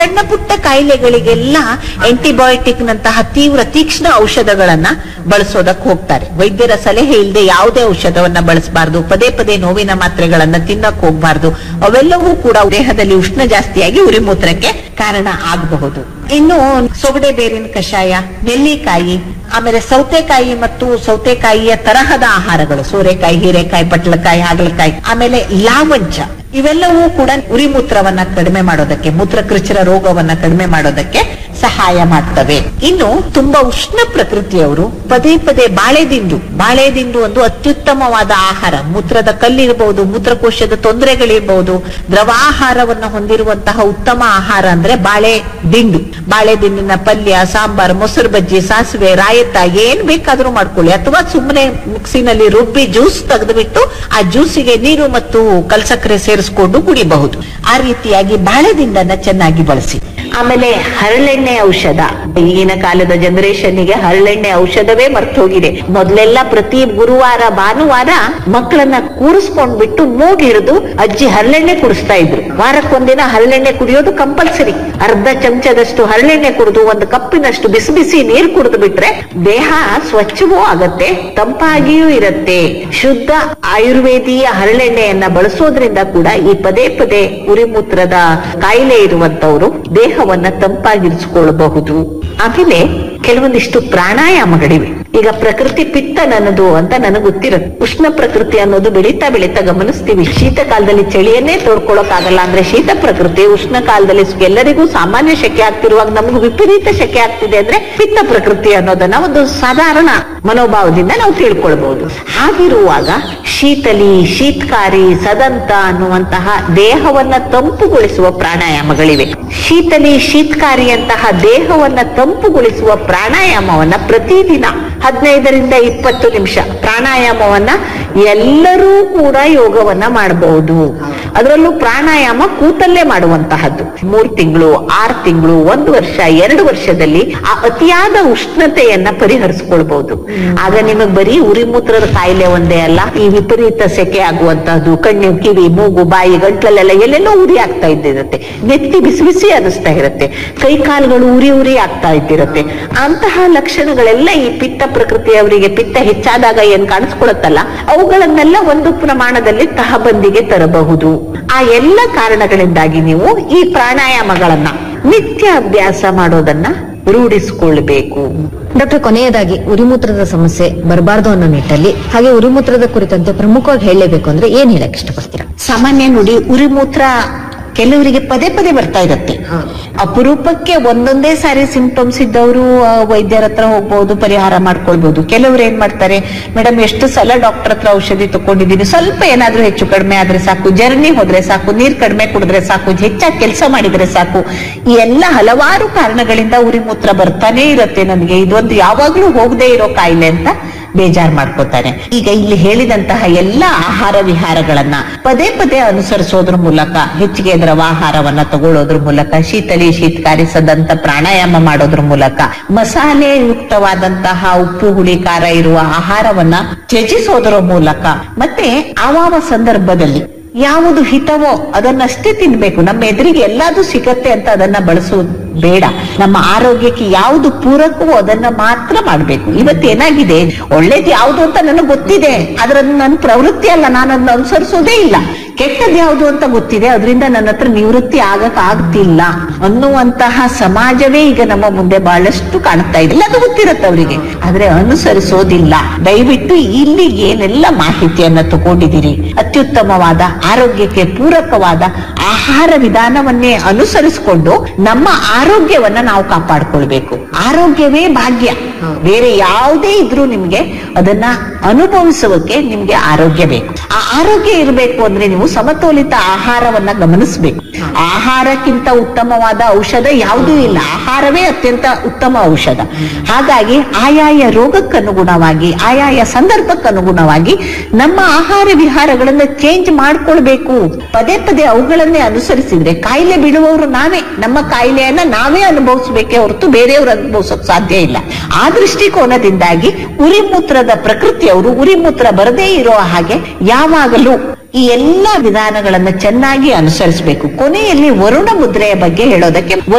ಸಣ್ಣ ಪುಟ್ಟ ಕಾಯಿಲೆಗಳಿಗೆಲ್ಲ ಆಂಟಿಬಯೋಟಿಕ್ ನಂತಹ ತೀವ್ರ ತೀಕ್ಷ್ಣ ಔಷಧಗಳನ್ನ ಬಳಸೋದಕ್ಕೆ ಹೋಗ್ತಾರೆ ವೈದ್ಯರ ಸಲಹೆ ಇಲ್ಲದೆ ಯಾವುದೇ ಔಷಧವನ್ನ ಬಳಸಬಾರದು ಪದೇ ಪದೇ ನೋವಿನ ಮಾತ್ರೆಗಳನ್ನ ತಿನ್ನಕ್ ಹೋಗ್ಬಾರ್ದು ಅವೆಲ್ಲವೂ ಕೂಡ ದೇಹದಲ್ಲಿ ಉಷ್ಣ ಜಾಸ್ತಿಯಾಗಿ ಉರಿಮೂತ್ರಕ್ಕೆ ಕಾರಣ ಆಗಬಹುದು ಇನ್ನು ಸೊಗಡೆ ಬೇರಿನ ಕಷಾಯ ನೆಲ್ಲಿಕಾಯಿ ಆಮೇಲೆ ಸೌತೆಕಾಯಿ ಮತ್ತು ಸೌತೆಕಾಯಿಯ ತರಹದ ಆಹಾರಗಳು ಸೋರೆಕಾಯಿ ಹೀರೆಕಾಯಿ ಪಟ್ಲಕಾಯಿ ಹಾಗಲಕಾಯಿ ಆಮೇಲೆ ಲಾವಂಚ ಇವೆಲ್ಲವೂ ಕೂಡ ಉರಿಮೂತ್ರವನ್ನ ಕಡಿಮೆ ಮಾಡೋದಕ್ಕೆ ಮೂತ್ರಕೃಚಿರ ರೋಗವನ್ನ ಕಡಿಮೆ ಮಾಡೋದಕ್ಕೆ ಸಹಾಯ ಮಾಡ್ತವೆ ಇನ್ನು ತುಂಬಾ ಉಷ್ಣ ಪ್ರಕೃತಿಯವರು ಪದೇ ಪದೇ ಬಾಳೆದಿಂಡು ಬಾಳೆದಿಂಡು ಒಂದು ಅತ್ಯುತ್ತಮವಾದ ಆಹಾರ ಮೂತ್ರದ ಕಲ್ಲಿರಬಹುದು ಮೂತ್ರಕೋಶದ ತೊಂದರೆಗಳಿರಬಹುದು ದ್ರವಾಹಾರವನ್ನು ಹೊಂದಿರುವಂತಹ ಉತ್ತಮ ಆಹಾರ ಅಂದ್ರೆ ಬಾಳೆ ದಿಂಡು ಬಾಳೆ ದಿಂಡಿನ ಪಲ್ಯ ಸಾಂಬಾರ್ ಮೊಸರು ಬಜ್ಜಿ ಸಾಸಿವೆ ರಾಯತ ಏನ್ ಬೇಕಾದ್ರೂ ಮಾಡ್ಕೊಳ್ಳಿ ಅಥವಾ ಸುಮ್ಮನೆ ಮಿಕ್ಸಿನಲ್ಲಿ ರುಬ್ಬಿ ಜ್ಯೂಸ್ ತೆಗೆದುಬಿಟ್ಟು ಆ ಜ್ಯೂಸಿಗೆ ನೀರು ಮತ್ತು ಕಲ್ಸಕ್ಕರೆ ಸೇರಿಸ್ಕೊಂಡು ಕುಡಿಬಹುದು ಆ ರೀತಿಯಾಗಿ ಬಾಳೆ ದಿಂಡನ್ನ ಚೆನ್ನಾಗಿ ಬಳಸಿ ಆಮೇಲೆ ಹರಳೆಣ್ಣೆ ಔಷಧ ಈಗಿನ ಕಾಲದ ಜನರೇಷನ್ಗೆ ಹರಳೆಣ್ಣೆ ಔಷಧವೇ ಮರ್ತು ಹೋಗಿದೆ ಮೊದಲೆಲ್ಲ ಪ್ರತಿ ಗುರುವಾರ ಭಾನುವಾರ ಮಕ್ಕಳನ್ನ ಕೂರಿಸ್ಕೊಂಡ್ಬಿಟ್ಟು ಮೂಗಿಡಿದು ಅಜ್ಜಿ ಹರಳೆಣ್ಣೆ ಕುಡಿಸ್ತಾ ಇದ್ರು ವಾರಕ್ಕೊಂದಿನ ಹರಳೆಣ್ಣೆ ಕುಡಿಯೋದು ಕಂಪಲ್ಸರಿ ಅರ್ಧ ಚಮಚದಷ್ಟು ಹರಳೆಣ್ಣೆ ಕುಡಿದು ಒಂದು ಕಪ್ಪಿನಷ್ಟು ಬಿಸಿ ಬಿಸಿ ನೀರು ಕುಡಿದು ಬಿಟ್ರೆ ದೇಹ ಸ್ವಚ್ಛವೂ ಆಗತ್ತೆ ತಂಪಾಗಿಯೂ ಇರತ್ತೆ ಶುದ್ಧ ಆಯುರ್ವೇದೀಯ ಹರಳೆಣ್ಣೆಯನ್ನ ಬಳಸೋದ್ರಿಂದ ಕೂಡ ಈ ಪದೇ ಪದೇ ಉರಿಮೂತ್ರದ ಕಾಯಿಲೆ ಇರುವಂತವರು ದೇಹವನ್ನ ತಂಪಾಗಿರಿಸಿಕೊಳ್ಳಬಹುದು ಆಮೇಲೆ ಕೆಲವೊಂದಿಷ್ಟು ಪ್ರಾಣಾಯಾಮಗಳಿವೆ ಈಗ ಪ್ರಕೃತಿ ಪಿತ್ತ ನನ್ನದು ಅಂತ ನನಗೆ ಗೊತ್ತಿರುತ್ತೆ ಉಷ್ಣ ಪ್ರಕೃತಿ ಅನ್ನೋದು ಬೆಳೀತಾ ಬೆಳೀತಾ ಗಮನಿಸ್ತೀವಿ ಶೀತ ಕಾಲದಲ್ಲಿ ಚಳಿಯನ್ನೇ ತೋಡ್ಕೊಳಕ್ಕಾಗಲ್ಲ ಅಂದ್ರೆ ಶೀತ ಪ್ರಕೃತಿ ಉಷ್ಣ ಕಾಲದಲ್ಲಿ ಎಲ್ಲರಿಗೂ ಸಾಮಾನ್ಯ ಶೆಕೆ ಆಗ್ತಿರುವಾಗ ನಮ್ಗೆ ವಿಪರೀತ ಶೆಕೆ ಆಗ್ತಿದೆ ಅಂದ್ರೆ ಪಿತ್ತ ಪ್ರಕೃತಿ ಅನ್ನೋದನ್ನ ಒಂದು ಸಾಧಾರಣ ಮನೋಭಾವದಿಂದ ನಾವು ತಿಳ್ಕೊಳ್ಬಹುದು ಹಾಗಿರುವಾಗ ಶೀತಲಿ ಶೀತ್ಕಾರಿ ಸದಂತ ಅನ್ನುವಂತಹ ದೇಹವನ್ನ ತಂಪುಗೊಳಿಸುವ ಪ್ರಾಣಾಯಾಮಗಳಿವೆ ಶೀತಲಿ ಶೀತ್ಕಾರಿಯಂತಹ ದೇಹವನ್ನ ತಂಪುಗೊಳಿಸುವ ಪ್ರಾಣಾಯಾಮವನ್ನ ಪ್ರತಿದಿನ ಹದಿನೈದರಿಂದ ಇಪ್ಪತ್ತು ನಿಮಿಷ ಪ್ರಾಣಾಯಾಮವನ್ನ ಎಲ್ಲರೂ ಕೂಡ ಯೋಗವನ್ನ ಮಾಡಬಹುದು ಅದರಲ್ಲೂ ಪ್ರಾಣಾಯಾಮ ಕೂತಲ್ಲೇ ಮಾಡುವಂತಹದ್ದು ಮೂರ್ ತಿಂಗಳು ಆರು ತಿಂಗಳು ಒಂದು ವರ್ಷ ಎರಡು ವರ್ಷದಲ್ಲಿ ಆ ಅತಿಯಾದ ಉಷ್ಣತೆಯನ್ನ ಪರಿಹರಿಸ್ಕೊಳ್ಬಹುದು ಆಗ ನಿಮಗ್ ಬರೀ ಉರಿಮೂತ್ರದ ಕಾಯಿಲೆ ಒಂದೇ ಅಲ್ಲ ಈ ವಿಪರೀತ ಸೆಕೆ ಆಗುವಂತಹದ್ದು ಕಣ್ಣು ಕಿವಿ ಮೂಗು ಬಾಯಿ ಗಂಟ್ಲಲ್ಲೆಲ್ಲ ಎಲ್ಲೆಲ್ಲೋ ಉರಿ ಆಗ್ತಾ ಇದ್ದಿರುತ್ತೆ ನೆತ್ತಿ ಬಿಸಿ ಬಿಸಿ ಅನಿಸ್ತಾ ಇರುತ್ತೆ ಕೈ ಕಾಲುಗಳು ಉರಿ ಉರಿ ಆಗ್ತಾ ಇದ್ದಿರುತ್ತೆ ಅಂತಹ ಲಕ್ಷಣಗಳೆಲ್ಲ ಈ ಪಿತ್ತ ಪ್ರಕೃತಿಯವರಿಗೆ ಪಿತ್ತ ಹೆಚ್ಚಾದಾಗ ಏನ್ ಕಾಣಿಸ್ಕೊಳತ್ತಲ್ಲ ಅವುಗಳನ್ನೆಲ್ಲ ಒಂದು ಪ್ರಮಾಣದಲ್ಲಿ ತಹಬಂದಿಗೆ ತರಬಹುದು ಆ ಎಲ್ಲ ಕಾರಣಗಳಿಂದಾಗಿ ನೀವು ಈ ಪ್ರಾಣಾಯಾಮಗಳನ್ನ ನಿತ್ಯ ಅಭ್ಯಾಸ ಮಾಡೋದನ್ನ ರೂಢಿಸಿಕೊಳ್ಬೇಕು ಡಾಕ್ಟರ್ ಕೊನೆಯದಾಗಿ ಉರಿಮೂತ್ರದ ಸಮಸ್ಯೆ ಬರಬಾರ್ದು ಅನ್ನೋ ನಿಟ್ಟಲ್ಲಿ ಹಾಗೆ ಉರಿಮೂತ್ರದ ಕುರಿತಂತೆ ಪ್ರಮುಖವಾಗಿ ಹೇಳಲೇಬೇಕು ಅಂದ್ರೆ ಏನ್ ಹೇಳಕ್ ಇಷ್ಟಪಡ್ತೀರಾ ಸಾಮಾನ್ಯ ನುಡಿ ಉರಿಮೂತ್ರ ಕೆಲವರಿಗೆ ಪದೇ ಪದೇ ಬರ್ತಾ ಇರುತ್ತೆ ಅಪರೂಪಕ್ಕೆ ಒಂದೊಂದೇ ಸಾರಿ ಸಿಂಪ್ಟಮ್ಸ್ ಇದ್ದವರು ವೈದ್ಯರ ಹತ್ರ ಹೋಗ್ಬಹುದು ಪರಿಹಾರ ಮಾಡ್ಕೊಳ್ಬಹುದು ಕೆಲವರು ಏನ್ ಮಾಡ್ತಾರೆ ಮೇಡಮ್ ಎಷ್ಟು ಸಲ ಡಾಕ್ಟರ್ ಹತ್ರ ಔಷಧಿ ತಗೊಂಡಿದ್ದೀನಿ ಸ್ವಲ್ಪ ಏನಾದ್ರೂ ಹೆಚ್ಚು ಕಡಿಮೆ ಆದ್ರೆ ಸಾಕು ಜರ್ನಿ ಹೋದ್ರೆ ಸಾಕು ನೀರ್ ಕಡಿಮೆ ಕುಡಿದ್ರೆ ಸಾಕು ಹೆಚ್ಚಾಗಿ ಕೆಲಸ ಮಾಡಿದ್ರೆ ಸಾಕು ಈ ಎಲ್ಲ ಹಲವಾರು ಕಾರಣಗಳಿಂದ ಉರಿಮೂತ್ರ ಬರ್ತಾನೆ ಇರುತ್ತೆ ನನಗೆ ಇದೊಂದು ಯಾವಾಗ್ಲೂ ಹೋಗದೆ ಇರೋ ಕಾಯಿಲೆ ಅಂತ ಬೇಜಾರ್ ಮಾಡ್ಕೋತಾರೆ ಈಗ ಇಲ್ಲಿ ಹೇಳಿದಂತಹ ಎಲ್ಲ ಆಹಾರ ವಿಹಾರಗಳನ್ನ ಪದೇ ಪದೇ ಅನುಸರಿಸೋದ್ರ ಮೂಲಕ ಹೆಚ್ಚಿಗೆ ದ್ರವಾಹಾರವನ್ನ ತಗೊಳ್ಳೋದ್ರ ಮೂಲಕ ಶೀತಲಿ ಶೀತಕಾರಿಸದಂತ ಪ್ರಾಣಾಯಾಮ ಮಾಡೋದ್ರ ಮೂಲಕ ಮಸಾಲೆ ಯುಕ್ತವಾದಂತಹ ಉಪ್ಪು ಹುಳಿ ಖಾರ ಇರುವ ಆಹಾರವನ್ನ ತ್ಯಜಿಸೋದ್ರ ಮೂಲಕ ಮತ್ತೆ ಆವಾವ ಸಂದರ್ಭದಲ್ಲಿ ಯಾವುದು ಹಿತವೋ ಅದನ್ನಷ್ಟೇ ತಿನ್ಬೇಕು ನಮ್ಮ ಎದುರಿಗೆ ಎಲ್ಲಾದ್ರೂ ಸಿಗತ್ತೆ ಅಂತ ಅದನ್ನ ಬಳಸೋದು ಬೇಡ ನಮ್ಮ ಆರೋಗ್ಯಕ್ಕೆ ಯಾವುದು ಪೂರಕವೋ ಅದನ್ನ ಮಾತ್ರ ಮಾಡ್ಬೇಕು ಇವತ್ತೇನಾಗಿದೆ ಒಳ್ಳೇದು ಯಾವುದು ಅಂತ ನನಗೆ ಗೊತ್ತಿದೆ ಆದ್ರೆ ಅದು ನನ್ನ ಪ್ರವೃತ್ತಿ ಅಲ್ಲ ನಾನು ಅದನ್ನ ಅನುಸರಿಸೋದೇ ಇಲ್ಲ ಕೆಟ್ಟದ್ ಯಾವುದು ಅಂತ ಗೊತ್ತಿದೆ ಅದರಿಂದ ನನ್ನ ಹತ್ರ ನಿವೃತ್ತಿ ಆಗಕ್ ಆಗ್ತಿಲ್ಲ ಅನ್ನುವಂತಹ ಸಮಾಜವೇ ಈಗ ನಮ್ಮ ಮುಂದೆ ಬಹಳಷ್ಟು ಕಾಣ್ತಾ ಇದೆ ಎಲ್ಲ ಗೊತ್ತಿರುತ್ತೆ ಅವರಿಗೆ ಆದ್ರೆ ಅನುಸರಿಸೋದಿಲ್ಲ ದಯವಿಟ್ಟು ಇಲ್ಲಿ ಏನೆಲ್ಲ ಮಾಹಿತಿಯನ್ನ ತಗೊಂಡಿದ್ದೀರಿ ಅತ್ಯುತ್ತಮವಾದ ಆರೋಗ್ಯಕ್ಕೆ ಪೂರಕವಾದ ಆಹಾರ ವಿಧಾನವನ್ನೇ ಅನುಸರಿಸಿಕೊಂಡು ನಮ್ಮ ಆರೋಗ್ಯವನ್ನ ನಾವು ಕಾಪಾಡ್ಕೊಳ್ಬೇಕು ಆರೋಗ್ಯವೇ ಭಾಗ್ಯ ಬೇರೆ ಯಾವುದೇ ಇದ್ರೂ ನಿಮ್ಗೆ ಅದನ್ನ ಅನುಭವಿಸೋಕೆ ನಿಮ್ಗೆ ಆರೋಗ್ಯ ಬೇಕು ಆ ಆರೋಗ್ಯ ಇರಬೇಕು ಅಂದ್ರೆ ನೀವು ಸಮತೋಲಿತ ಆಹಾರವನ್ನ ಗಮನಿಸಬೇಕು ಆಹಾರಕ್ಕಿಂತ ಉತ್ತಮವಾದ ಔಷಧ ಯಾವುದೂ ಇಲ್ಲ ಆಹಾರವೇ ಅತ್ಯಂತ ಉತ್ತಮ ಔಷಧ ಹಾಗಾಗಿ ಆಯಾಯ ರೋಗಕ್ಕನುಗುಣವಾಗಿ ಆಯಾಯ ಸಂದರ್ಭಕ್ಕನುಗುಣವಾಗಿ ನಮ್ಮ ಆಹಾರ ವಿಹಾರಗಳನ್ನ ಚೇಂಜ್ ಮಾಡ್ಕೊಳ್ಬೇಕು ಪದೇ ಪದೇ ಅವುಗಳನ್ನೇ ಅನುಸರಿಸಿದ್ರೆ ಕಾಯಿಲೆ ಬೀಳುವವರು ನಾವೇ ನಮ್ಮ ಕಾಯಿಲೆಯನ್ನ ನಾವೇ ಅನುಭವಿಸಬೇಕೇ ಹೊರತು ಬೇರೆಯವರು ಅನುಭವಿಸೋಕ್ ಸಾಧ್ಯ ಇಲ್ಲ ಆ ದೃಷ್ಟಿಕೋನದಿಂದಾಗಿ ಉರಿಮೂತ್ರದ ಪ್ರಕೃತಿಯವರು ಉರಿಮೂತ್ರ ಬರದೇ ಇರೋ ಹಾಗೆ ಯಾವಾಗಲೂ ಈ ಎಲ್ಲಾ ವಿಧಾನಗಳನ್ನ ಚೆನ್ನಾಗಿ ಅನುಸರಿಸಬೇಕು ಕೊನೆಯಲ್ಲಿ ವರುಣ ಮುದ್ರೆಯ ಬಗ್ಗೆ ಹೇಳೋದಕ್ಕೆ